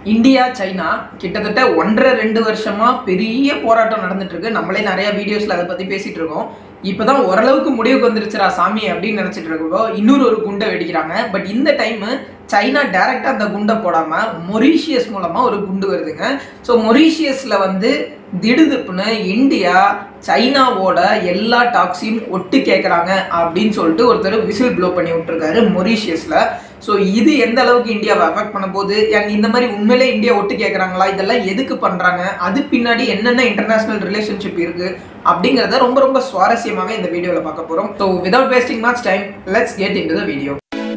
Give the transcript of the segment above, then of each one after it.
India China கிட்டத்தட்ட ஒன்றரை ரெண்டு வருஷமா பெரிய போராட்டம் நடந்துட்டு இருக்கு நம்மளே நிறைய வீடியோஸ்ல அதை பத்தி பேசிட்டு இருக்கோம் இப்பதான் ஓரளவுக்கு முடிவுக்கு வந்துருச்சுடா சாமி அப்படின்னு நினைச்சிட்டு இருக்கோ இன்னொரு ஒரு குண்டை வெடிக்கிறாங்க பட் இந்த டைம் சைனா டைரக்டா அந்த குண்டை போடாம மொரீஷியஸ் மூலமா ஒரு குண்டு வருதுங்க ஸோ மொரீஷியஸ்ல வந்து திடுதிப்புன்னு இந்தியா சைனாவோட எல்லா டாக்ஸையும் ஒட்டு கேட்குறாங்க அப்படின்னு சொல்லிட்டு ஒருத்தர் விசில் ப்ளோ பண்ணி விட்டுருக்காரு மொரீஷியஸ்ல ஸோ இது எந்த அளவுக்கு இந்தியாவை அஃபெக்ட் பண்ண போகுது அண்ட் இந்த மாதிரி உண்மையிலே இந்தியா ஒட்டு கேட்குறாங்களா இதெல்லாம் எதுக்கு பண்ணுறாங்க அது பின்னாடி என்னென்ன இன்டர்நேஷனல் ரிலேஷன்ஷிப் இருக்கு அப்படிங்கிறத ரொம்ப ரொம்ப சுவாரஸ்யமாக இந்த வீடியோவில் பார்க்க போகிறோம் so without wasting much time let's get in the video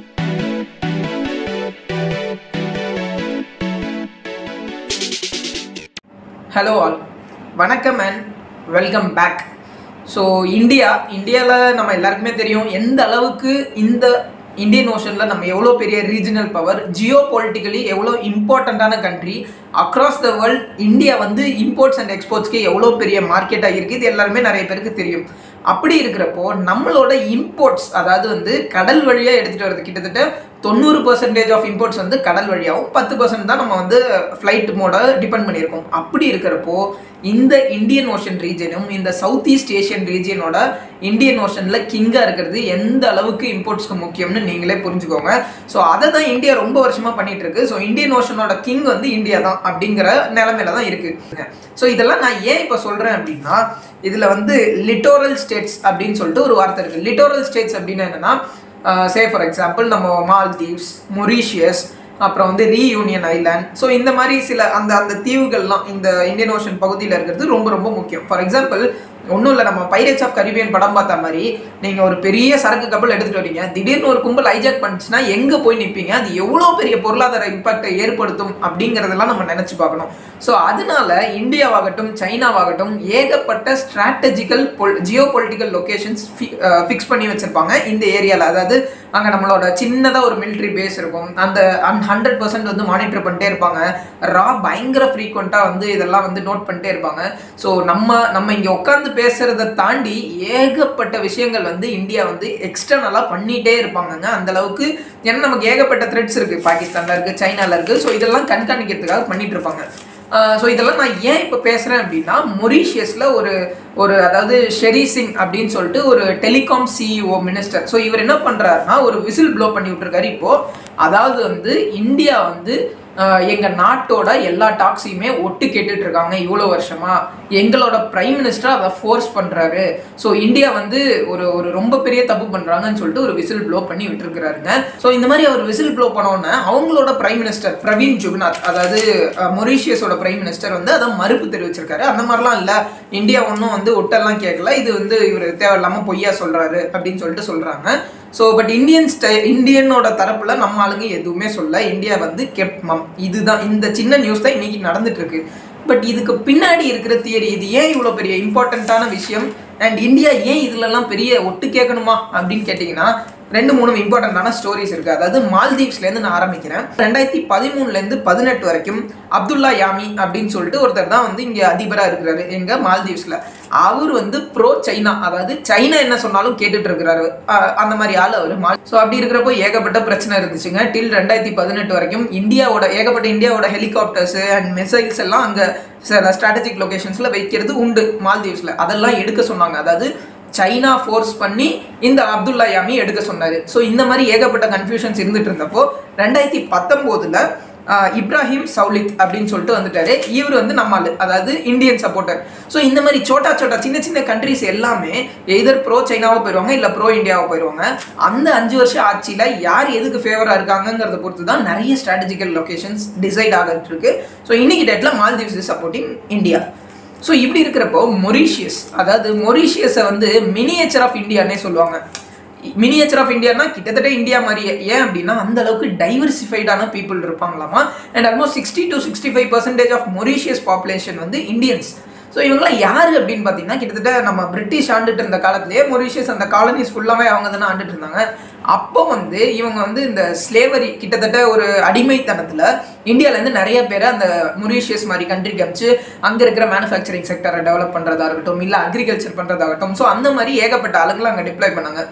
hello all வணக்கம் and welcome back so India இந்தியாவில் நம்ம எல்லாருக்குமே தெரியும் எந்த அளவுக்கு இந்த இந்தியன் ஓஷனில் நம்ம எவ்வளோ பெரிய ரீஜனல் பவர் ஜியோ பொலிட்டிக்கலி எவ்வளோ இம்பார்ட்டண்ட்டான country across the world India வந்து இம்போர்ட்ஸ் அண்ட் எக்ஸ்போர்ட்ஸ்க்கு எவ்வளோ பெரிய மார்க்கெட்டாக இருக்குது இது எல்லாருமே நிறைய பேருக்கு தெரியும் அப்படி இருக்கிறப்போ நம்மளோட இம்போர்ட்ஸ் அதாவது வந்து கடல் வழியாக எடுத்துகிட்டு வரது கிட்டத்தட்ட தொண்ணூறு பர்சன்டேஜ் ஆஃப் இம்போர்ட்ஸ் வந்து கடல் வழியாகவும் பத்து பர்சன்ட் தான் நம்ம வந்து ஃப்ளைட் மோட டிபெண்ட் பண்ணியிருக்கோம் அப்படி இருக்கிறப்போ இந்த இந்தியன் ஓஷன் ரீஜனும் இந்த சவுத் ஈஸ்ட் ஏஷியன் ரீஜியனோட இந்தியன் ஓஷனில் கிங்காக இருக்கிறது எந்த அளவுக்கு இம்போர்ட்ஸ்க்கு முக்கியம்னு நீங்களே புரிஞ்சுக்கோங்க ஸோ அதை தான் இந்தியா ரொம்ப வருஷமாக பண்ணிட்டு இருக்கு ஸோ இந்தியன் ஓஷனோட கிங் வந்து இந்தியா தான் அப்படிங்கிற நிலைமையில தான் இருக்கு ஸோ இதெல்லாம் நான் ஏன் இப்போ சொல்கிறேன் அப்படின்னா இதில் வந்து லிட்டோரல் ஸ்டேட்ஸ் அப்படின்னு சொல்லிட்டு ஒரு வார்த்தை இருக்குது லிட்டோரல் ஸ்டேட்ஸ் அப்படின்னா என்னன்னா சே ஃபார் எக்ஸாம்பிள் நம்ம மால்தீவ்ஸ் மொரீஷியஸ் அப்புறம் வந்து ரீயூனியன் ஐலாண்ட் ஸோ இந்த மாதிரி சில அந்த அந்த தீவுகள்லாம் இந்த இந்தியன் ஓஷன் பகுதியில் இருக்கிறது ரொம்ப ரொம்ப முக்கியம் ஃபார் எக்ஸாம்பிள் ஒன்றும் இல்லை நம்ம பைரேட்ஸ் ஆஃப் கரிபியன் படம் பார்த்த மாதிரி நீங்கள் ஒரு பெரிய சரக்கு கப்பல் எடுத்துகிட்டு வரீங்க திடீர்னு ஒரு கும்பல் ஹைஜாக் பண்ணுச்சுன்னா எங்கே போய் நிற்பீங்க அது எவ்வளோ பெரிய பொருளாதார இம்பாக்டை ஏற்படுத்தும் அப்படிங்கிறதெல்லாம் நம்ம நினச்சி பார்க்கணும் ஸோ அதனால இந்தியாவாகட்டும் சைனாவாகட்டும் ஏகப்பட்ட ஸ்ட்ராட்டஜிக்கல் பொல் ஜியோ பொலிட்டிக்கல் லொக்கேஷன்ஸ் ஃபிக்ஸ் பண்ணி வச்சுருப்பாங்க இந்த ஏரியாவில் அதாவது அங்கே நம்மளோட சின்னதாக ஒரு மிலிட்ரி பேஸ் இருக்கும் அந்த ஹண்ட்ரட் பர்சன்ட் வந்து மானிட்டர் பண்ணிட்டே இருப்பாங்க ரா பயங்கர ஃப்ரீக்வெண்ட்டாக வந்து இதெல்லாம் வந்து நோட் பண்ணிட்டே இருப்பாங்க ஸோ நம்ம நம்ம இங்கே உட்காந்து பேசுறதை தாண்டி ஏகப்பட்ட விஷயங்கள் வந்து இந்தியா வந்து எக்ஸ்டர்னலாக பண்ணிகிட்டே இருப்பாங்கங்க அந்த அளவுக்கு ஏன்னா நமக்கு ஏகப்பட்ட த்ரெட்ஸ் இருக்குது பாகிஸ்தானில் இருக்குது சைனாவில் இருக்குது ஸோ இதெல்லாம் கண்காணிக்கிறதுக்காக பண்ணிட்டு இருப்பாங்க ஸோ இதெல்லாம் நான் ஏன் இப்போ பேசுகிறேன் அப்படின்னா மொரீஷியஸில் ஒரு ஒரு அதாவது ஷெரி சிங் அப்படின்னு சொல்லிட்டு ஒரு டெலிகாம் சிஇஓ மினிஸ்டர் ஸோ இவர் என்ன பண்ணுறாருன்னா ஒரு விசில் ப்ளோ பண்ணி விட்டுருக்காரு இப்போது அதாவது வந்து இந்தியா வந்து எங்கள் நாட்டோட எல்லா டாக்ஸையுமே ஒட்டு கேட்டுட்டு இருக்காங்க இவ்வளோ வருஷமா எங்களோட பிரைம் மினிஸ்டர் அதை ஃபோர்ஸ் பண்ணுறாரு ஸோ இந்தியா வந்து ஒரு ஒரு ரொம்ப பெரிய தப்பு பண்ணுறாங்கன்னு சொல்லிட்டு ஒரு விசில் ப்ளோ பண்ணி விட்டுருக்குறாருங்க ஸோ இந்த மாதிரி அவர் விசில் ப்ளோ பண்ணோன்னே அவங்களோட பிரைம் மினிஸ்டர் பிரவீன் ஜுகுநாத் அதாவது மொரீஷியஸோட பிரைம் மினிஸ்டர் வந்து அதை மறுப்பு தெரிவிச்சிருக்காரு அந்த மாதிரிலாம் இல்லை இந்தியா ஒன்றும் வந்து ஒட்டெல்லாம் கேட்கல இது வந்து இவர் தேவையில்லாமல் பொய்யா சொல்கிறாரு அப்படின்னு சொல்லிட்டு சொல்கிறாங்க ஸோ பட் இந்தியன் ஸ்டை இந்தியனோட தரப்புல நம்ம ஆளுங்க எதுவுமே சொல்ல இந்தியா வந்து கெப் மம் இதுதான் இந்த சின்ன நியூஸ் தான் இன்னைக்கு நடந்துட்டு இருக்கு பட் இதுக்கு பின்னாடி இருக்கிற தியரி இது ஏன் இவ்வளோ பெரிய இம்பார்ட்டண்ட்டான விஷயம் அண்ட் இந்தியா ஏன் இதுலலாம் பெரிய ஒட்டு கேட்கணுமா அப்படின்னு கேட்டிங்கன்னா ரெண்டு மூணு இம்பார்ட்டண்ட்டான ஸ்டோரிஸ் இருக்குது அதாவது மால்தீவ்ஸ்லேருந்து நான் ஆரம்பிக்கிறேன் ரெண்டாயிரத்தி பதிமூணுலேருந்து பதினெட்டு வரைக்கும் அப்துல்லா யாமி அப்படின்னு சொல்லிட்டு ஒருத்தர் தான் வந்து இங்கே அதிபராக இருக்கிறாரு எங்கள் மால்தீவ்ஸில் அவர் வந்து ப்ரோ சைனா அதாவது சைனா என்ன சொன்னாலும் கேட்டுட்டு இருக்கிறாரு அந்த மாதிரி ஆள் அவர் மால் ஸோ அப்படி இருக்கிறப்போ ஏகப்பட்ட பிரச்சனை இருந்துச்சுங்க டில் ரெண்டாயிரத்தி பதினெட்டு வரைக்கும் இந்தியாவோட ஏகப்பட்ட இந்தியாவோட ஹெலிகாப்டர்ஸ் அண்ட் மிசைல்ஸ் எல்லாம் அங்கே சில ஸ்ட்ராட்டஜிக் லொகேஷன்ஸில் வைக்கிறது உண்டு மால்தீவ்ஸில் அதெல்லாம் எடுக்க சொன்னாங்க அதாவது சைனா ஃபோர்ஸ் பண்ணி இந்த அப்துல்லா யாமி எடுக்க சொன்னார் ஸோ இந்த மாதிரி ஏகப்பட்ட கன்ஃபியூஷன்ஸ் இருந்துட்டு இருந்தப்போ ரெண்டாயிரத்தி பத்தொம்போதில் இப்ராஹிம் சவுலித் அப்படின்னு சொல்லிட்டு வந்துட்டாரு இவர் வந்து நம்ம அதாவது இந்தியன் சப்போர்ட்டர் ஸோ இந்த மாதிரி சோட்டா சோட்டா சின்ன சின்ன கண்ட்ரிஸ் எல்லாமே எதர் ப்ரோ சைனாவோ போயிடுவாங்க இல்லை ப்ரோ இந்தியாவோ போயிடுவாங்க அந்த அஞ்சு வருஷம் ஆட்சியில் யார் எதுக்கு ஃபேவராக இருக்காங்கிறத பொறுத்து தான் நிறைய ஸ்ட்ராட்டஜிக்கல் லொக்கேஷன்ஸ் டிசைட் ஆகிட்டு இருக்கு ஸோ இன்னைக்கு டேட்டில் Maldives is supporting India so இப்படி இருக்கிறப்போ மொரீஷியஸ் அதாவது மொரீஷியஸை வந்து மினியேச்சர் ஆஃப் இந்தியானே சொல்லுவாங்க மினியேச்சர் ஆஃப் இந்தியானா கிட்டத்தட்ட இந்தியா மாதிரியே ஏன் அப்படின்னா அந்த அளவுக்கு டைவர்சிஃபைடான பீப்புள் இருப்பாங்களாமா and almost sixty to sixty five percentage of Mauritius population வந்து இந்தியன்ஸ் ஸோ இவங்களாம் யார் அப்படின்னு பார்த்தீங்கன்னா கிட்டத்தட்ட நம்ம பிரிட்டிஷ் ஆண்டுட்டு இருந்த காலத்திலேயே மொரீஷியஸ் அந்த காலனிஸ் ஃபுல்லாகவே அவங்க தானே ஆண்டுட்டு இருந்தாங்க அப்போ வந்து இவங்க வந்து இந்த ஸ்லேவரி கிட்டத்தட்ட ஒரு அடிமைத்தனத்தில் இந்தியாவிலேருந்து நிறைய பேரை அந்த மொரீஷியஸ் மாதிரி கண்ட்ரிக்கு அமிச்சு அங்கே இருக்கிற மேனுஃபேக்சரிங் செக்டரை டெவலப் பண்ணுறதா இருக்கட்டும் இல்லை அக்ரிகல்ச்சர் பண்ணுறதாகட்டும் ஸோ அந்த மாதிரி ஏகப்பட்ட ஆளுங்களை அங்கே டிப்ளை பண்ணாங்க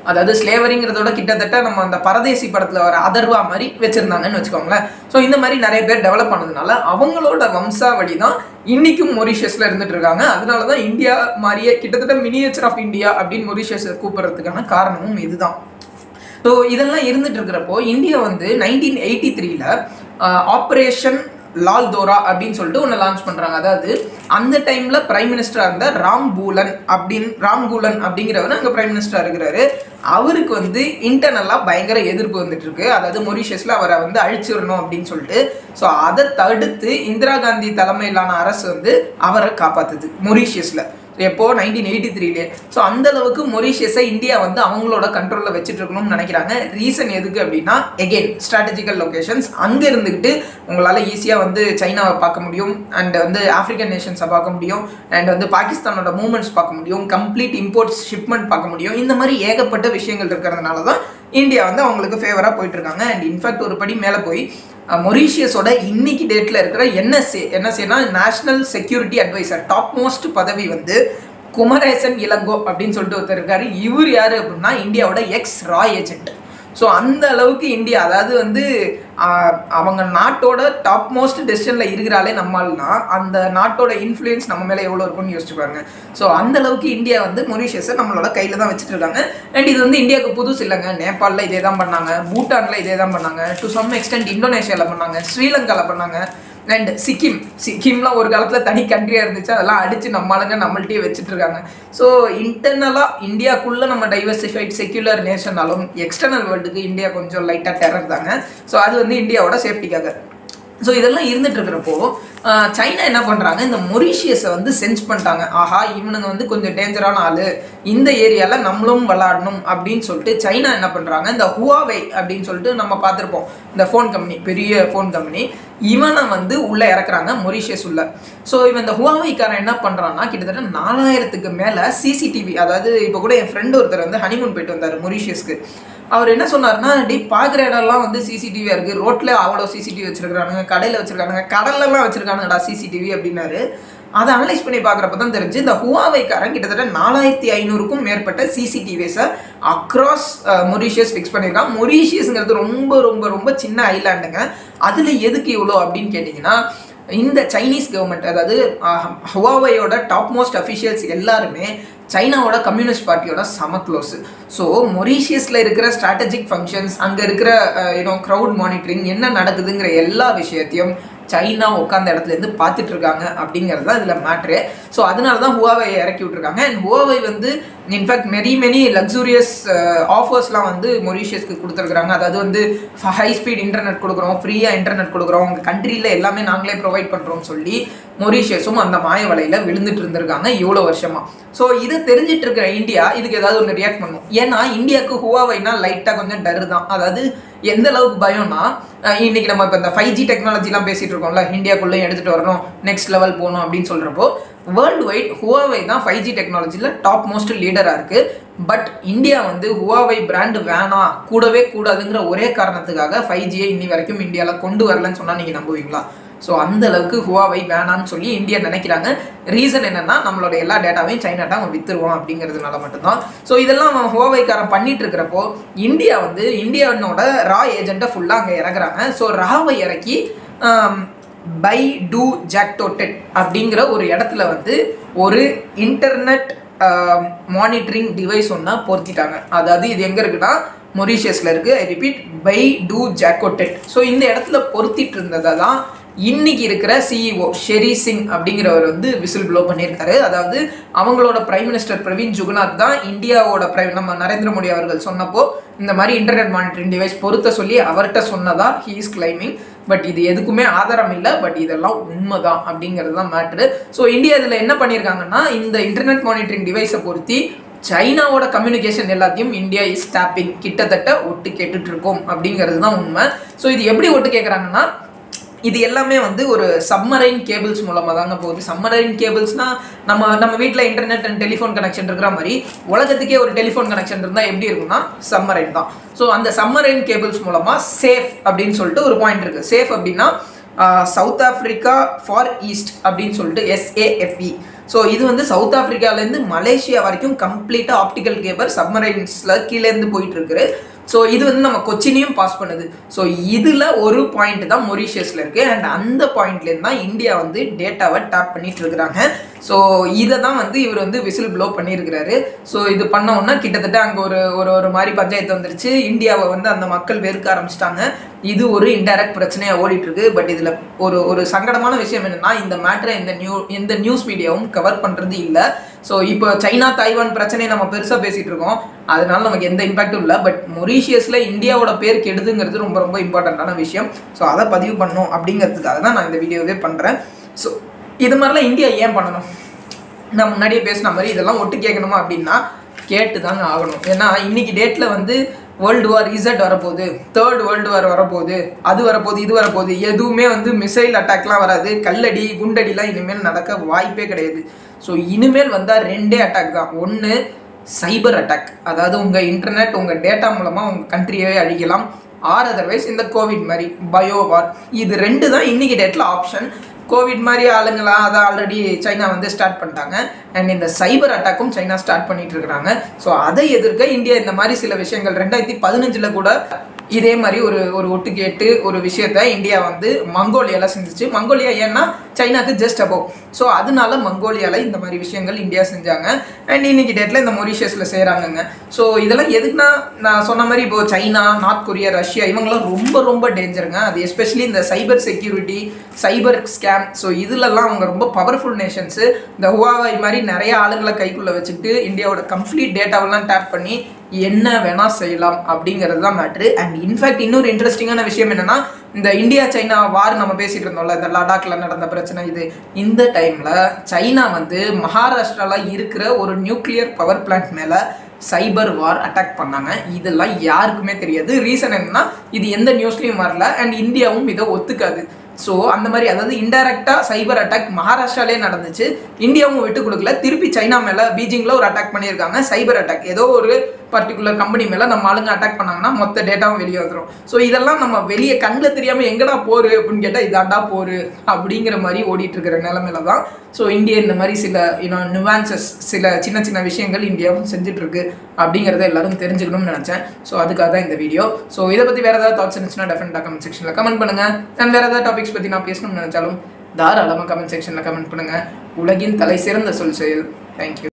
அதாவது ஸ்லேவரிங்கிறதோட கிட்டத்தட்ட நம்ம அந்த பரதேசி படத்தில் வர அதர்வா மாதிரி வச்சுருந்தாங்கன்னு வச்சுக்கோங்களேன் ஸோ இந்த மாதிரி நிறைய பேர் டெவலப் பண்ணதுனால அவங்களோட வம்சாவளி தான் இன்னைக்கும் மொரிஷியஸில் இருந்துட்டு இருக்காங்க அதனால தான் இந்தியா மாதிரியே கிட்டத்தட்ட மினியேச்சர் ஆஃப் இந்தியா அப்படின்னு மொரிஷியஸை கூப்பிட்றதுக்கான காரணமும் இதுதான் ஸோ இதெல்லாம் இருந்துட்டு இருக்கிறப்போ இந்தியா வந்து நைன்டீன் எயிட்டி த்ரீல ஆப்ரேஷன் லால் தோரா அப்படின்னு சொல்லிட்டு ஒன்று லான்ச் பண்ணுறாங்க அதாவது அந்த டைமில் பிரைம் மினிஸ்டராக இருந்த ராம் பூலன் அப்படின்னு ராம் கூலன் அப்படிங்கிறவர் அங்கே பிரைம் மினிஸ்டராக இருக்கிறாரு அவருக்கு வந்து இன்டர்னலாக பயங்கர எதிர்ப்பு வந்துட்டு இருக்கு அதாவது மொரிஷியஸில் அவரை வந்து அழிச்சிடணும் அப்படின்னு சொல்லிட்டு ஸோ அதை தடுத்து இந்திரா காந்தி தலைமையிலான அரசு வந்து அவரை காப்பாத்துது மொரிஷியஸில் எப்போ நைன்டீன் எயிட்டி த்ரீலே ஸோ அந்த அளவுக்கு மொரிஷியஸை இந்தியா வந்து அவங்களோட கண்ட்ரோலில் வச்சுட்டு இருக்கணும்னு நினைக்கிறாங்க ரீசன் எதுக்கு அப்படின்னா எகெயின் ஸ்ட்ராட்டஜிக்கல் லொகேஷன்ஸ் அங்கே இருந்துக்கிட்டு உங்களால் ஈஸியாக வந்து சைனாவை பார்க்க முடியும் அண்ட் வந்து ஆஃப்ரிக்கன் நேஷன்ஸை பார்க்க முடியும் அண்ட் வந்து பாகிஸ்தானோட மூவ்மெண்ட்ஸ் பார்க்க முடியும் கம்ப்ளீட் இம்போர்ட்ஸ் ஷிப்மெண்ட் பார்க்க முடியும் இந்த மாதிரி ஏகப்பட்ட விஷயங்கள் இருக்கிறதுனால தான் இந்தியா வந்து அவங்களுக்கு ஃபேவராக போயிட்டு இருக்காங்க அண்ட் இன்ஃபேக்ட் ஒரு படி மேலே போய் மொரீஷியஸோட இன்னைக்கு டேட்டில் இருக்கிற என்எஸ்ஏ என்எஸ்ஏனா national security advisor top most பதவி வந்து குமரேசன் இளங்கோ அப்படின்னு சொல்லிட்டு ஒருத்தர் இருக்காரு இவர் யாரு அப்படின்னா இந்தியாவோட எக்ஸ் ரா ஏஜென்ட் ஸோ அந்த அளவுக்கு இந்தியா அதாவது வந்து ஆஹ், அவங்க நாட்டோட டாப் மோஸ்ட் டெசிஷனில் இருக்கிறாலே நம்மள்னா அந்த நாட்டோட இன்ஃப்ளூயன்ஸ் நம்ம மேலே எவ்வளோ இருக்கும்னு யோசிச்சு பாருங்க ஸோ அந்த அளவுக்கு இந்தியா வந்து மொரிஷியஸை நம்மளோட கையில் தான் வச்சுட்டு இருக்காங்க அண்ட் இது வந்து இந்தியாவுக்கு புதுசு இல்லைங்க நேபாளில் இதே தான் பண்ணாங்க பூட்டானில் இதே தான் பண்ணாங்க டு சம் எக்ஸ்டென்ட் இந்தோனேஷியாவில் பண்ணாங்க ஸ்ரீலங்காவில் பண்ணாங்க அண்ட் சிக்கிம் சிக்கிம்லாம் ஒரு காலத்தில் தனி கண்ட்ரியாக இருந்துச்சு அதெல்லாம் அடித்து நம்ம ஆளுங்க நம்மள்ட்டே வச்சுட்டு இருக்காங்க ஸோ இன்டர்னலாக இந்தியாக்குள்ளே நம்ம டைவர்சிஃபைட் செக்யூலர் நேஷனாலும் எக்ஸ்டர்னல் வேர்ல்டுக்கு இந்தியா கொஞ்சம் லைட்டாக டெரர் தாங்க ஸோ அது வந்து இந்தியாவோட சேஃப்டிக்காக ஸோ இதெல்லாம் இருந்துட்டு இருக்கிறப்போ ஆஹ், சைனா என்ன பண்ணுறாங்க இந்த மொரிஷியஸை வந்து சென்ஸ் பண்ணிட்டாங்க ஆஹா இவனுங்க வந்து கொஞ்சம் டேஞ்சரான ஆள் இந்த ஏரியாவில் நம்மளும் விளாடணும் அப்படின்னு சொல்லிட்டு சைனா என்ன பண்ணுறாங்க இந்த ஹுவாவை அப்படின்னு சொல்லிட்டு நம்ம பார்த்துருப்போம் இந்த ஃபோன் கம்பெனி பெரிய ஃபோன் கம்பெனி இவனை வந்து உள்ளே இறக்குறாங்க மொரிஷியஸ் உள்ள ஸோ இவன் இந்த ஹுவாவைக்காரன் என்ன பண்ணுறான்னா கிட்டத்தட்ட நாலாயிரத்துக்கு மேலே சிசிடிவி அதாவது இப்போ கூட என் ஃப்ரெண்டு ஒருத்தர் வந்து ஹனிமூன் போயிட்டு வந்தார் மொரிஷியஸ்க்கு அவர் என்ன சொன்னார்னா டி பார்க்குற இடம்லாம் வந்து சிசிடிவியாக இருக்குது ரோட்டில் அவ்வளோ சிசிடிவி வச்சிருக்கானுங்க கடையில் வச்சிருக்கானுங்க கடல்லலாம் வச்சிருக்கானுங்கடா சிசிடிவி அப்படின்னாரு அதை அனலைஸ் பண்ணி பார்க்குறப்ப தான் தெரிஞ்சு இந்த ஹுவாவைக்காரன் கிட்டத்தட்ட நாலாயிரத்தி ஐநூறுக்கும் மேற்பட்ட சிசிடிவிஸை அக்ராஸ் மொரிஷியஸ் ஃபிக்ஸ் பண்ணியிருக்கான் மொரிஷியஸ்ங்கிறது ரொம்ப ரொம்ப ரொம்ப சின்ன ஐலாண்டுங்க அதில் எதுக்கு இவ்வளோ அப்படின்னு கேட்டிங்கன்னா இந்த சைனீஸ் கவர்மெண்ட் அதாவது ஹுவாவையோட டாப் மோஸ்ட் அஃபிஷியல்ஸ் எல்லாருமே சைனாவோட கம்யூனிஸ்ட் பார்ட்டியோட செம க்ளோஸ் ஸோ மொரீஷியஸில் இருக்கிற ஸ்ட்ராட்டஜிக் ஃபங்க்ஷன்ஸ் அங்கே இருக்கிற யூனோ க்ரௌட் மானிட்டரிங் என்ன நடக்குதுங்கிற எல்லா விஷயத்தையும் சைனா உட்காந்த இடத்துல இருந்து பார்த்துட்டு இருக்காங்க அப்படிங்கிறது தான் இதில் மேட்ரு ஸோ அதனால தான் ஹுவாவை இறக்கி விட்ருக்காங்க அண்ட் ஹுவாவை வந்து இன்ஃபேக்ட் மெரி மெனி லக்ஸூரியஸ் ஆஃபர்ஸ்லாம் வந்து மொரீஷியஸ்க்கு கொடுத்துருக்குறாங்க அதாவது வந்து ஹை ஸ்பீட் இன்டர்நெட் கொடுக்குறோம் ஃப்ரீயாக இன்டர்நெட் கொடுக்குறோம் உங்கள் கண்ட்ரியில் எல்லாமே நாங்களே ப்ரொவைட் பண்ணுறோம்னு சொல்லி மொரீஷியஸும் அந்த மாய வலையில் விழுந்துட்டு இருந்திருக்காங்க இவ்வளோ வருஷமா ஸோ இதை தெரிஞ்சிட்டு இருக்கிற இந்தியா இதுக்கு ஏதாவது ஒன்று ரியாக்ட் பண்ணும் ஏன்னா இந்தியாவுக்கு ஹுவாவைனா லைட்டாக கொஞ்சம் டரு தான் அதாவது எந்த அளவுக்கு பயம்னா அஹ் இன்னைக்கு நம்ம இப்போ இந்த ஃபைவ் ஜி டெக்னாலஜிலாம் பேசிட்டு இருக்கோம்ல இந்தியாக்குள்ளே எடுத்துகிட்டு வரணும் நெக்ஸ்ட் லெவல் போகணும் அப்படின்னு சொல்கிறப்போ வேர்ல்டு வைட் ஹுவாவை தான் ஃபைவ் ஜி டெக்னாலஜியில் டாப் மோஸ்ட் லீடராக இருக்குது பட் இந்தியா வந்து ஹுவாவை பிராண்டு வேணாம் கூடவே கூடாதுங்கிற ஒரே காரணத்துக்காக ஃபைவ் ஜியை இன்னி வரைக்கும் இந்தியாவில் கொண்டு வரலன்னு சொன்னால் நீங்கள் நம்புவீங்களா ஸோ அந்த அளவுக்கு ஹுவாவை வேணாம்னு சொல்லி இந்தியா நினைக்கிறாங்க ரீசன் என்னன்னா நம்மளோட எல்லா டேட்டாவையும் சைனாட்ட அவன் வித்துருவான் அப்படிங்கிறதுனால மட்டும்தான் ஸோ இதெல்லாம் அவன் ஹுவாவைக்காரன் பண்ணிட்டு இருக்கிறப்போ இந்தியா வந்து இந்தியாவோட ரா ஏஜென்ட்டை ஃபுல்லாக அங்கே இறக்குறாங்க ஸோ ராவை இறக்கி பை டூ ஜாக்டோடெட் அப்படிங்கிற ஒரு இடத்துல வந்து ஒரு இன்டர்நெட் மானிட்டரிங் டிவைஸ் ஒன்றா பொருத்திட்டாங்க அதாவது இது எங்கே இருக்குன்னா மொரீஷியஸில் இருக்குது ஐ ரிப்பீட் பை டூ ஜாக்கோடெட் ஸோ இந்த இடத்துல பொருத்திட்டு இருந்ததை தான் இன்னைக்கு இருக்கிற சிஇஓ ஷெரி சிங் அப்படிங்கிறவர் வந்து விசில் ப்ளோ பண்ணியிருக்காரு அதாவது அவங்களோட பிரைம் மினிஸ்டர் பிரவீன் ஜுகுநாத் தான் இந்தியாவோட பிரைம் நம்ம நரேந்திர மோடி அவர்கள் சொன்னப்போ இந்த மாதிரி இன்டர்நெட் மானிட்டரிங் டிவைஸ் பொருத்த சொல்லி அவர்கிட்ட சொன்னதா ஹீ இஸ் கிளைமிங் பட் இது எதுக்குமே ஆதாரம் இல்லை பட் இதெல்லாம் உண்மைதான் அப்படிங்கிறது தான் மேட்ரு ஸோ இந்தியா இதில் என்ன பண்ணியிருக்காங்கன்னா இந்த இன்டர்நெட் மானிட்டரிங் டிவைஸை பொருத்தி சைனாவோட கம்யூனிகேஷன் எல்லாத்தையும் இந்தியா இஸ் டேப்பிங் கிட்டத்தட்ட ஒட்டு கேட்டுட்டு இருக்கோம் அப்படிங்கிறது தான் உண்மை ஸோ இது எப்படி ஒட்டு கேட்குறாங்கன்னா இது எல்லாமே வந்து ஒரு சப்மரைன் கேபிள்ஸ் மூலமாக தாங்க போகுது சப்மரைன் கேபிள்ஸ்னா நம்ம நம்ம வீட்டில் இன்டர்நெட் அண்ட் டெலிஃபோன் கனெக்ஷன் இருக்கிற மாதிரி உலகத்துக்கே ஒரு டெலிஃபோன் கனெக்ஷன் இருந்தால் எப்படி இருக்கும்னா சப்மரைன் தான் ஸோ அந்த சப்மரைன் கேபிள்ஸ் மூலமாக சேஃப் அப்படின்னு சொல்லிட்டு ஒரு பாயிண்ட் இருக்குது சேஃப் அப்படின்னா சவுத் ஆஃப்ரிக்கா ஃபார் ஈஸ்ட் அப்படின்னு சொல்லிட்டு எஸ்ஏஎஃப்இ ஸோ இது வந்து சவுத் ஆப்பிரிக்காலேருந்து மலேசியா வரைக்கும் கம்ப்ளீட்டாக ஆப்டிக்கல் கேபிள் சப்மரைன்ஸில் கீழேருந்து போயிட்டு இருக்குது ஸோ இது வந்து நம்ம கொச்சினையும் பாஸ் பண்ணுது ஸோ இதில் ஒரு பாயிண்ட் தான் மொரிஷியஸில் இருக்குது அண்ட் அந்த பாயிண்ட்லேருந்து தான் இந்தியா வந்து டேட்டாவை டேப் பண்ணிட்டு இருக்கிறாங்க ஸோ இதை தான் வந்து இவர் வந்து விசில் ப்ளோ பண்ணியிருக்கிறாரு ஸோ இது பண்ண உடனே கிட்டத்தட்ட அங்கே ஒரு ஒரு ஒரு மாதிரி பஞ்சாயத்து வந்துருச்சு இந்தியாவை வந்து அந்த மக்கள் வெறுக்க ஆரம்பிச்சிட்டாங்க இது ஒரு இன்டைரக்ட் பிரச்சனையாக ஓடிட்டு இருக்கு பட் இதில் ஒரு ஒரு சங்கடமான விஷயம் என்னன்னா இந்த மேட்டரை இந்த நியூ எந்த நியூஸ் மீடியாவும் கவர் பண்ணுறது இல்லை ஸோ இப்போ சைனா தாய்வான் பிரச்சனையை நம்ம பெருசாக பேசிகிட்டு இருக்கோம் அதனால நமக்கு எந்த இம்பாக்டும் இல்லை பட் மொரீஷியஸில் இந்தியாவோட பேர் கெடுதுங்கிறது ரொம்ப ரொம்ப இம்பார்ட்டண்ட்டான விஷயம் ஸோ அதை பதிவு பண்ணணும் அப்படிங்கிறதுக்காக தான் நான் இந்த வீடியோவே பண்ணுறேன் ஸோ இது மாதிரிலாம் இந்தியா ஏன் பண்ணணும் நான் முன்னாடியே பேசின மாதிரி இதெல்லாம் ஒட்டு கேட்கணுமா அப்படின்னா கேட்டு தாங்க ஆகணும் ஏன்னா இன்னைக்கு டேட்டில் வந்து வேர்ல்டு வார் இசட் வரப்போகுது தேர்ட் வேர்ல்டு வார் வரப்போகுது அது வரப்போகுது இது வரப்போகுது எதுவுமே வந்து மிசைல் அட்டாக்லாம் வராது கல்லடி குண்டடிலாம் இனிமேல் நடக்க வாய்ப்பே கிடையாது ஸோ இனிமேல் வந்தால் ரெண்டே அட்டாக் தான் ஒன்று சைபர் அட்டாக் அதாவது உங்கள் இன்டர்நெட் உங்கள் டேட்டா மூலமாக உங்கள் கண்ட்ரியவே அழிக்கலாம் ஆர் அதர்வைஸ் இந்த கோவிட் மாதிரி பயோ வார் இது ரெண்டு தான் இன்னைக்கு டேட்டில் ஆப்ஷன் கோவிட் மாதிரி ஆளுங்களா அதை ஆல்ரெடி சைனா வந்து ஸ்டார்ட் பண்ணிட்டாங்க அண்ட் இந்த சைபர் அட்டாக்கும் சைனா ஸ்டார்ட் பண்ணிட்டு இருக்கிறாங்க ஸோ அதை எதிர்க்க இந்தியா இந்த மாதிரி சில விஷயங்கள் ரெண்டாயிரத்தி பதினஞ்சில் கூட இதே மாதிரி ஒரு ஒரு ஒட்டு கேட்டு ஒரு விஷயத்த இந்தியா வந்து மங்கோலியால செஞ்சுச்சு மங்கோலியா ஏன்னா சைனாக்கு ஜஸ்ட் அபவ் ஸோ அதனால மங்கோலியால இந்த மாதிரி விஷயங்கள் இந்தியா செஞ்சாங்க அண்ட் இன்னைக்கு டேட்ல இந்த மொரிஷியஸ்ல செய்கிறாங்கங்க ஸோ இதெல்லாம் எதுக்குன்னா நான் சொன்ன மாதிரி இப்போ சைனா நார்த் கொரியா ரஷ்யா இவங்கெல்லாம் ரொம்ப ரொம்ப டேஞ்சருங்க அது எஸ்பெஷலி இந்த cyber security cyber scam so இதுலலாம் அவங்க ரொம்ப பவர்ஃபுல் நேஷன்ஸு இந்த ஹுவாவை மாதிரி நிறைய ஆளுங்களை கைக்குள்ளே வச்சுக்கிட்டு இந்தியாவோட கம்ப்ளீட் டேட்டாவெல்லாம் டேப் பண்ணி என்ன வேணா செய்யலாம் அப்படிங்கிறது தான் மேட்ரு அண்ட் இன்ஃபேக்ட் இன்னொரு இன்ட்ரெஸ்டிங்கான விஷயம் என்னன்னா இந்த இந்தியா சைனா வார் நம்ம பேசிட்டு இருந்தோம்ல இந்த லடாக்ல நடந்த பிரச்சனை இது இந்த டைம்ல சைனா வந்து மகாராஷ்டிரால இருக்கிற ஒரு நியூக்ளியர் பவர் பிளான்ட் மேல சைபர் வார் அட்டாக் பண்ணாங்க இதெல்லாம் யாருக்குமே தெரியாது ரீசன் என்னன்னா இது எந்த நியூஸ்லயும் வரல அண்ட் இந்தியாவும் இதை ஒத்துக்காது ஸோ அந்த மாதிரி அதாவது இன்டைரக்டாக சைபர் அட்டாக் மகாராஷ்டிராலே நடந்துச்சு இந்தியாவும் விட்டு கொடுக்கல திருப்பி சைனா மேலே பீஜிங்கில் ஒரு அட்டாக் பண்ணியிருக்காங்க சைபர் அட்டாக் ஏதோ ஒரு பர்டிகுலர் கம்பெனி மேலே நம்ம ஆளுங்க அட்டாக் பண்ணாங்கன்னா மொத்த டேட்டாவும் வெளியே வந்துடும் ஸோ இதெல்லாம் நம்ம வெளியே கண்ணில் தெரியாமல் எங்கடா போரு அப்படின்னு கேட்டால் இதாண்டா போரு அப்படிங்கிற மாதிரி ஓடிட்டு இருக்கிற நிலமையில தான் ஸோ இந்தியா இந்த மாதிரி சில இன்னும் நுவான்சஸ் சில சின்ன சின்ன விஷயங்கள் இந்தியாவும் செஞ்சுட்டு இருக்கு அப்படிங்கிறத எல்லாரும் தெரிஞ்சுக்கணும்னு நினச்சேன் ஸோ அதுக்காக தான் இந்த வீடியோ ஸோ இதை பற்றி வேறு ஏதாவது தாட்ஸ் இருந்துச்சுன்னா டெஃபினட்டாக கமெண்ட் செக்ஷனில் கமெண்ட் பண்ணுங்க அண்ட் வேறு ஏதாவது டாபிக்ஸ் பற்றி நான் பேசணும்னு நினச்சாலும் தாராளமாக கமெண்ட் செக்ஷனில் கமெண்ட் பண்ணுங்க உலகின் தலை சிறந்த சொல் செயல் தேங்க்யூ